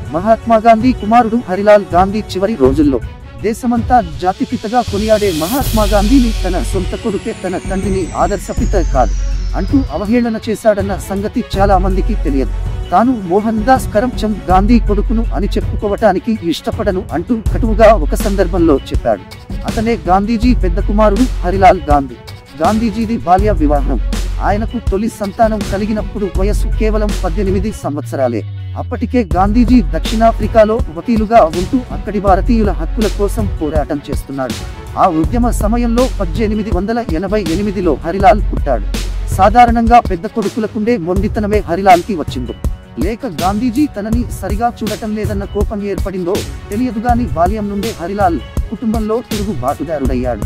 మహాత్మా గాంధీ కుమారుడు హరిలాల్ గాంధీ చివరి రోజుల్లో దేశమంతా జాతిపితగా కొనియాడే మహాత్మా గాంధీని తన సొంత కొడుకే తన తండ్రిని ఆదర్శపిత కాదు అంటూ అవహేళన చేశాడన్న సంగతి చాలా మందికి తెలియదు తాను మోహన్ దాస్ కరమ్చంద్ గాంధీ కొడుకును అని చెప్పుకోవటానికి ఇష్టపడను అంటూ కటువుగా ఒక సందర్భంలో చెప్పాడు అతనే గాంధీజీ పెద్ద కుమారుడు హరిలాల్ గాంధీ గాంధీజీది బాల్య వివాహం ఆయనకు తొలి సంతానం కలిగినప్పుడు వయస్సు కేవలం పద్దెనిమిది సంవత్సరాలే అప్పటికే గాంధీజీ దక్షిణాఫ్రికాలో వకీలుగా ఉంటూ అక్కడి భారతీయుల హక్కుల కోసం పోరాటం చేస్తున్నాడు ఆ ఉద్యమ సమయంలో పద్దెనిమిది వందల ఎనభై ఎనిమిదిలో హరిలాల్ పుట్టాడు సాధారణంగా పెద్ద కొడుకులకుండే మొండితనమే హరిలాల్కి వచ్చిందో లేక గాంధీజీ తనని సరిగా చూడటం లేదన్న కోపం ఏర్పడిందో తెలియదు గాని బాల్యం నుండే హరిలాల్ కుటుంబంలో తిరుగు బాటుదారుడయ్యాడు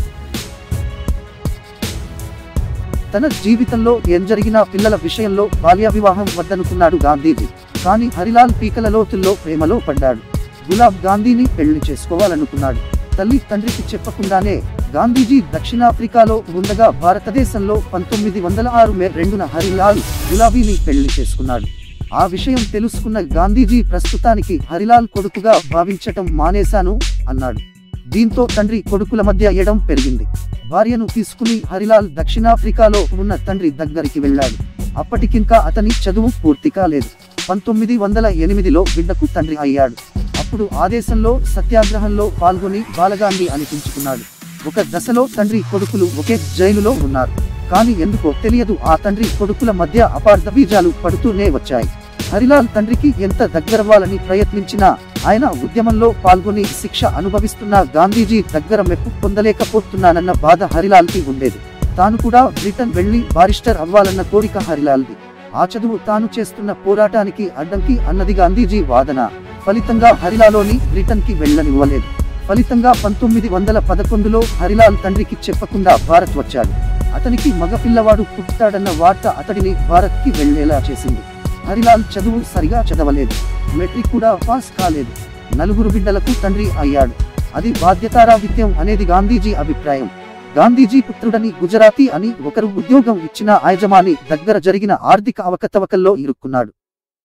తన జీవితంలో ఏం జరిగినా పిల్లల విషయంలో బాల్య వివాహం వద్దనుకున్నాడు గాంధీజీ కానీ హరిలాల్ పీకల లోతుల్లో ప్రేమలో పడ్డాడు గులాబ్ గాంధీని పెళ్లి చేసుకోవాలనుకున్నాడు తల్లి తండ్రికి చెప్పకుండానే గాంధీజీ దక్షిణాఫ్రికాలో ఉండగా భారతదేశంలో పంతొమ్మిది వందల ఆరు మే రెండున హరిలాల్ గులాబీని పెళ్లి చేసుకున్నాడు ఆ విషయం తెలుసుకున్న గాంధీజీ ప్రస్తుతానికి హరిలాల్ కొడుకుగా భావించటం మానేశాను అన్నాడు దీంతో తండ్రి కొడుకుల మధ్య ఎడం పెరిగింది భార్యను తీసుకుని హరిలాల్ దక్షిణాఫ్రికాలో ఉన్న తండ్రి దగ్గరికి వెళ్ళాడు అప్పటికింకా అతని చదువు పూర్తి కాలేదు పంతొమ్మిది వందల ఎనిమిదిలో బిడ్డకు తండ్రి అయ్యాడు అప్పుడు ఆ దేశంలో సత్యాగ్రహంలో పాల్గొని బాలగాంధీ అనిపించుకున్నాడు ఒక దశలో తండ్రి కొడుకులు ఒకే జైలులో ఉన్నారు కానీ ఎందుకో తెలియదు ఆ తండ్రి కొడుకుల మధ్య అపార్థ బీజాలు పడుతూనే వచ్చాయి హరిలాల్ తండ్రికి ఎంత దగ్గరవ్వాలని ప్రయత్నించినా ఆయన ఉద్యమంలో పాల్గొని శిక్ష అనుభవిస్తున్న గాంధీజీ దగ్గర మెప్పు పొందలేకపోతున్నానన్న బాధ హరిలాల్కి ఉండేది తాను కూడా బ్రిటన్ వెళ్లి బారిస్టర్ అవ్వాలన్న కోరిక హరిలాల్ది ఆ చదువు తాను చేస్తున్న పోరాటానికి అడ్డంకి అన్నది గాంధీజీ వాదన ఫలితంగా హరిలాలోని బ్రిటన్ కి వెళ్లనివ్వలేదు ఫలితంగా పంతొమ్మిది వందల పదకొండులో హరిలాల్ తండ్రికి చెప్పకుండా భారత్ వచ్చాడు అతనికి మగ పిల్లవాడు పుట్టాడన్న వార్త అతడిని భారత్ కి వెళ్లేలా చేసింది హరిలాల్ చదువు సరిగా చదవలేదు మెట్రిక్ కూడా పాస్ కాలేదు నలుగురు బిడ్డలకు తండ్రి అయ్యాడు అది బాధ్యతారాహిత్యం అనేది గాంధీజీ అభిప్రాయం గాంధీజీ పుత్రుడని గుజరాతీ అని ఒకరు ఉద్యోగం ఇచ్చిన ఆయజమాని దగ్గర జరిగిన ఆర్థిక అవకతవకల్లో ఇరుక్కున్నాడు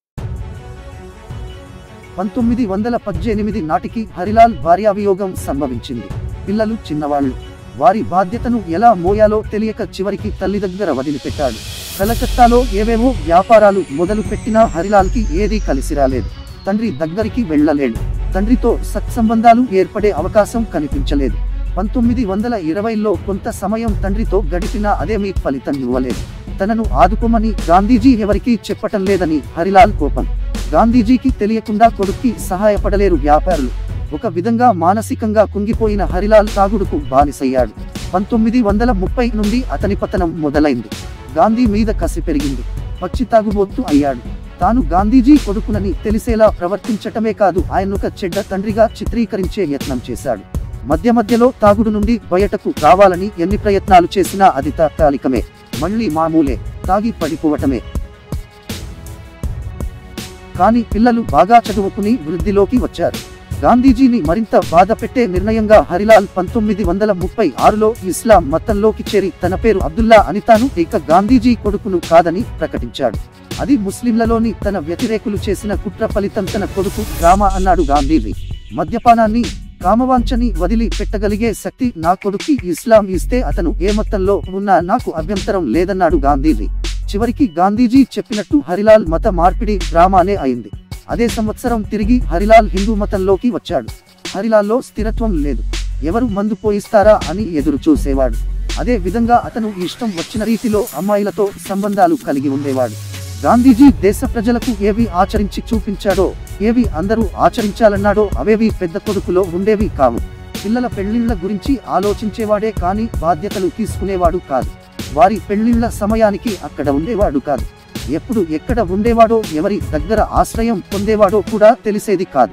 పంతొమ్మిది వందల పద్దెనిమిది నాటికి హరిలాల్ భార్యావియోగం సంభవించింది పిల్లలు చిన్నవాళ్లు వారి బాధ్యతను ఎలా మోయాలో తెలియక చివరికి తల్లి దగ్గర వదిలిపెట్టాడు కలకత్తాలో ఏవేవో వ్యాపారాలు మొదలు పెట్టినా హరిలాల్కి ఏదీ కలిసి రాలేదు తండ్రి దగ్గరికి వెళ్ళలేడు తండ్రితో సత్సంబంధాలు ఏర్పడే అవకాశం కనిపించలేదు పంతొమ్మిది వందల ఇరవైలో కొంత సమయం తండ్రితో గడిపినా అదేమీ ఫలితం ఇవ్వలేదు తనను ఆదుకోమని గాంధీజీ ఎవరికీ చెప్పటం లేదని హరిలాల్ కోపం గాంధీజీకి తెలియకుండా కొడుక్కి సహాయపడలేరు వ్యాపారులు ఒక విధంగా మానసికంగా కుంగిపోయిన హరిలాల్ తాగుడుకు బానిసయ్యాడు పంతొమ్మిది వందల ముప్పై నుండి అతని పతనం మొదలైంది గాంధీ మీద కసి పెరిగింది పచ్చి తాగుబోతు అయ్యాడు తాను గాంధీజీ కొడుకునని తెలిసేలా ప్రవర్తించటమే కాదు ఆయనొక చెడ్డ తండ్రిగా చిత్రీకరించే యత్నం చేశాడు మధ్య మధ్యలో తాగుడు నుండి బయటకు రావాలని ఎన్ని ప్రయత్నాలు చేసినా అది తాత్కాలికమే మళ్ళీ మామూలే తాగి పడిపోవటమే కానీ పిల్లలు బాగా చదువుకుని వృద్ధిలోకి వచ్చారు గాంధీజీని మరింత బాధ పెట్టే నిర్ణయంగా హరిలాల్ పంతొమ్మిది వందల ముప్పై ఆరులో ఇస్లాం మతంలోకి చేరి తన పేరు అబ్దుల్లా అని తాను ఇక గాంధీజీ కొడుకును కాదని ప్రకటించాడు అది ముస్లింలలోని తన వ్యతిరేకులు చేసిన కుట్ర ఫలితం తన కొడుకు డ్రామా అన్నాడు గాంధీజీ మద్యపానాన్ని కామవాంఛని వదిలి పెట్టగలిగే శక్తి నా కొడుక్కి ఇస్లాం ఇస్తే అతను ఏ మతంలో ఉన్నా నాకు అభ్యంతరం లేదన్నాడు గాంధీజీ చివరికి గాంధీజీ చెప్పినట్టు హరిలాల్ మత మార్పిడి డ్రామానే అయింది అదే సంవత్సరం తిరిగి హరిలాల్ హిందూ మతంలోకి వచ్చాడు హరిలాల్లో స్థిరత్వం లేదు ఎవరు మందు పోయిస్తారా అని ఎదురు చూసేవాడు అదే విధంగా అతను ఇష్టం వచ్చిన రీతిలో అమ్మాయిలతో సంబంధాలు కలిగి ఉండేవాడు గాంధీజీ దేశ ప్రజలకు ఏవి ఆచరించి చూపించాడో ఏవి అందరూ ఆచరించాలన్నాడో అవేవి పెద్ద కొడుకులో ఉండేవి కావు పిల్లల పెళ్లిళ్ల గురించి ఆలోచించేవాడే కానీ బాధ్యతలు తీసుకునేవాడు కాదు వారి పెళ్లిళ్ల సమయానికి అక్కడ ఉండేవాడు కాదు ఎప్పుడు ఎక్కడ ఉండేవాడో ఎవరి దగ్గర ఆశ్రయం పొందేవాడో కూడా తెలిసేది కాదు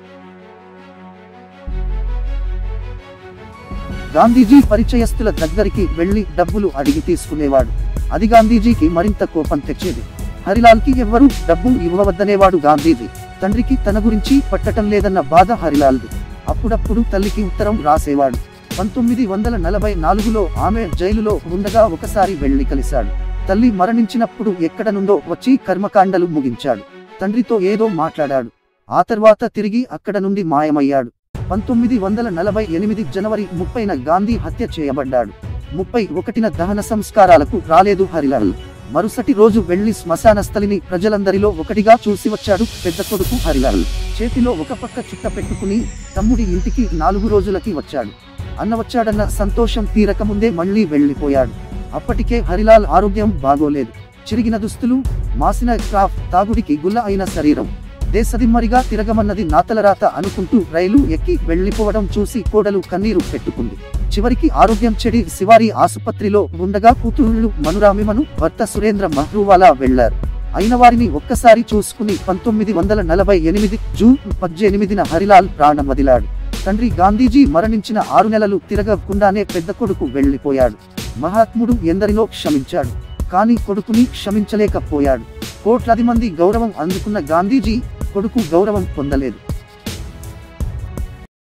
గాంధీజీ పరిచయస్తుల దగ్గరికి వెళ్లి డబ్బులు అడిగి తీసుకునేవాడు అది గాంధీజీకి మరింత కోపం తెచ్చేది హరిలాల్కి ఎవ్వరూ డబ్బు ఇవ్వవద్దనేవాడు గాంధీజీ తండ్రికి తన గురించి పట్టటం లేదన్న బాధ హరిలాల్ది అప్పుడప్పుడు తల్లికి ఉత్తరం రాసేవాడు పంతొమ్మిది వందల నలభై నాలుగులో ఆమె జైలులో ఉండగా ఒకసారి వెళ్లి కలిశాడు తల్లి మరణించినప్పుడు ఎక్కడ నుండో వచ్చి కర్మకాండలు ముగించాడు తండ్రితో ఏదో మాట్లాడాడు ఆ తర్వాత తిరిగి అక్కడ నుండి మాయమయ్యాడు పంతొమ్మిది వందల నలభై ఎనిమిది జనవరి ముప్పైన గాంధీ హత్య చేయబడ్డాడు ముప్పై ఒకటిన దహన సంస్కారాలకు రాలేదు హరిలాల్ మరుసటి రోజు వెళ్లి శ్మశాన స్థలిని ప్రజలందరిలో ఒకటిగా చూసి వచ్చాడు పెద్ద కొడుకు హరిలాల్ చేతిలో ఒక పక్క చుట్ట పెట్టుకుని తమ్ముడి ఇంటికి నాలుగు రోజులకి వచ్చాడు అన్న వచ్చాడన్న సంతోషం తీరకముందే మళ్ళీ వెళ్లిపోయాడు అప్పటికే హరిలాల్ ఆరోగ్యం బాగోలేదు చిరిగిన దుస్తులు మాసిన క్రాఫ్ తాగుడికి గుల్ల అయిన శరీరం దేశదిమ్మరిగా తిరగమన్నది నాతలరాత అనుకుంటూ రైలు ఎక్కి వెళ్లిపోవడం చూసి కోడలు కన్నీరు పెట్టుకుంది చివరికి ఆరోగ్యం చెడి శివారి ఆసుపత్రిలో ఉండగా కూతుళ్ళు మనురామిమను భర్త సురేంద్ర మహ్రూవాలా వెళ్లారు అయిన వారిని ఒక్కసారి చూసుకుని పంతొమ్మిది వందల నలభై ఎనిమిది జూన్ పద్దెనిమిదిన హరిలాల్ ప్రాణం వదిలాడు తండ్రి గాంధీజీ మరణించిన ఆరు నెలలు తిరగకుండానే పెద్ద కొడుకు వెళ్లిపోయాడు మహాత్ముడు ఎందరినో క్షమించాడు కానీ కొడుకుని క్షమించలేకపోయాడు కోట్లాది మంది గౌరవం అందుకున్న గాంధీజీ కొడుకు గౌరవం పొందలేదు